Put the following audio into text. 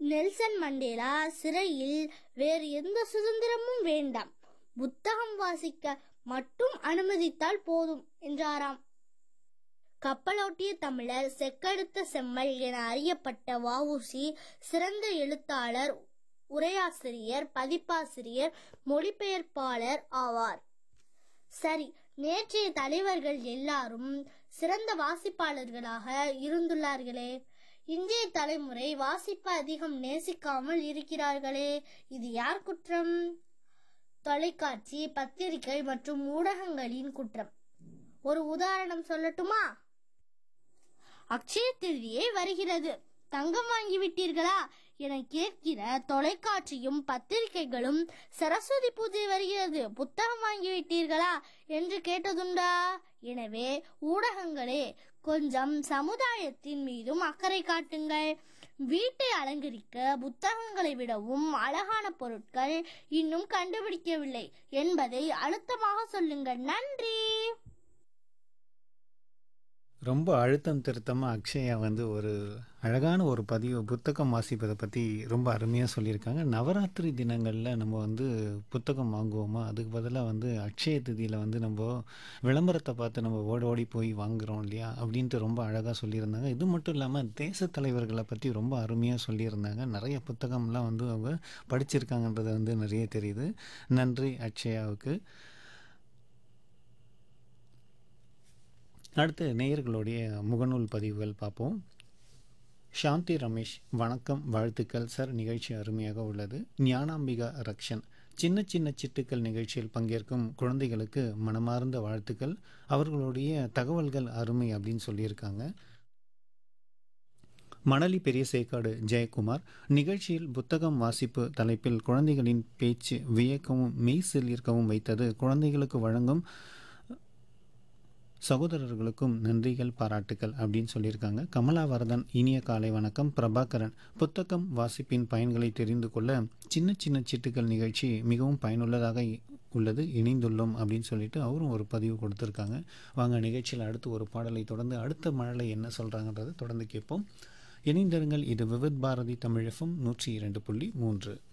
Nelson Mandela சிறையில் வேறு எந்த சுதந்திரமும் வேண்டாம் புத்தகம் வாசிக்க மட்டும் அனுமதித்தால் போதும் என்றாராம் கப்பலோட்டிய தமிழர் செக்கெடுத்த செம்மல் என அறியப்பட்ட வஉசி சிறந்த எழுத்தாளர் உரையாசிரியர் பதிப்பாசிரியர் மொழிபெயர்ப்பாளர் ஆவார் சரி நேற்றைய தலைவர்கள் எல்லாரும் சிறந்த வாசிப்பாளர்களாக இருந்துள்ளார்களே இன்றைய தலைமுறை வாசிப்பு அதிகம் நேசிக்காமல் இருக்கிறார்களே இது யார் குற்றம் தொலைக்காட்சி பத்திரிகை மற்றும் ஊடகங்களின் குற்றம் ஒரு உதாரணம் சொல்லட்டுமா அக்ஷய திருதியை வருகிறது தங்கம் வாங்கி விட்டீர்களா என கேட்கிற தொலைக்காட்சியும் பத்திரிகைகளும் சரஸ்வதி பூஜை வருகிறது புத்தகம் வாங்கி விட்டீர்களா என்று கேட்டதுண்டா எனவே ஊடகங்களே கொஞ்சம் சமுதாயத்தின் மீதும் அக்கறை காட்டுங்கள் வீட்டை அலங்கரிக்க புத்தகங்களை விடவும் அழகான பொருட்கள் இன்னும் கண்டுபிடிக்கவில்லை என்பதை அழுத்தமாக சொல்லுங்கள் நன்றி ரொம்ப அழுத்தம் திருத்தமாக அக்ஷயா வந்து ஒரு அழகான ஒரு பதிவு புத்தகம் வாசிப்பதை பற்றி ரொம்ப அருமையாக சொல்லியிருக்காங்க நவராத்திரி தினங்களில் நம்ம வந்து புத்தகம் வாங்குவோமா அதுக்கு பதிலாக வந்து அக்ஷய திதியில் வந்து நம்ம விளம்பரத்தை பார்த்து நம்ம ஓடி ஓடி போய் வாங்குகிறோம் இல்லையா அப்படின்ட்டு ரொம்ப அழகாக சொல்லியிருந்தாங்க இது மட்டும் இல்லாமல் தேச தலைவர்களை பற்றி ரொம்ப அருமையாக சொல்லியிருந்தாங்க நிறைய புத்தகம்லாம் வந்து அவங்க படிச்சிருக்காங்கன்றது வந்து நிறைய தெரியுது நன்றி அக்ஷயாவுக்கு அடுத்து நேயர்களுடைய முகநூல் பதிவுகள் பார்ப்போம் சாந்தி ரமேஷ் வணக்கம் வாழ்த்துக்கள் சார் நிகழ்ச்சி அருமையாக உள்ளது ஞானாம்பிகா ரக்ஷன் சின்ன சின்ன சிட்டுக்கள் நிகழ்ச்சியில் பங்கேற்கும் குழந்தைகளுக்கு மனமார்ந்த வாழ்த்துக்கள் அவர்களுடைய தகவல்கள் அருமை அப்படின்னு சொல்லியிருக்காங்க மணலி பெரிய சேக்காடு ஜெயக்குமார் நிகழ்ச்சியில் புத்தகம் வாசிப்பு தலைப்பில் குழந்தைகளின் பேச்சு வியக்கவும் மெய் சிலிர்க்கவும் வைத்தது குழந்தைகளுக்கு வழங்கும் சகோதரர்களுக்கும் நன்றிகள் பாராட்டுக்கள் அப்படின்னு சொல்லியிருக்காங்க கமலாவரதன் இனிய காலை வணக்கம் பிரபாகரன் புத்தகம் வாசிப்பின் பயன்களை தெரிந்து கொள்ள சின்ன சின்ன சிட்டுக்கள் நிகழ்ச்சி மிகவும் பயனுள்ளதாக உள்ளது இணைந்துள்ளோம் அப்படின்னு சொல்லிட்டு அவரும் ஒரு பதிவு கொடுத்துருக்காங்க வாங்க நிகழ்ச்சியில் அடுத்து ஒரு பாடலை தொடர்ந்து அடுத்த மழலை என்ன சொல்கிறாங்கன்றதை தொடர்ந்து கேட்போம் இணைந்திருங்கள் இது விவித் பாரதி தமிழகம் நூற்றி இரண்டு புள்ளி மூன்று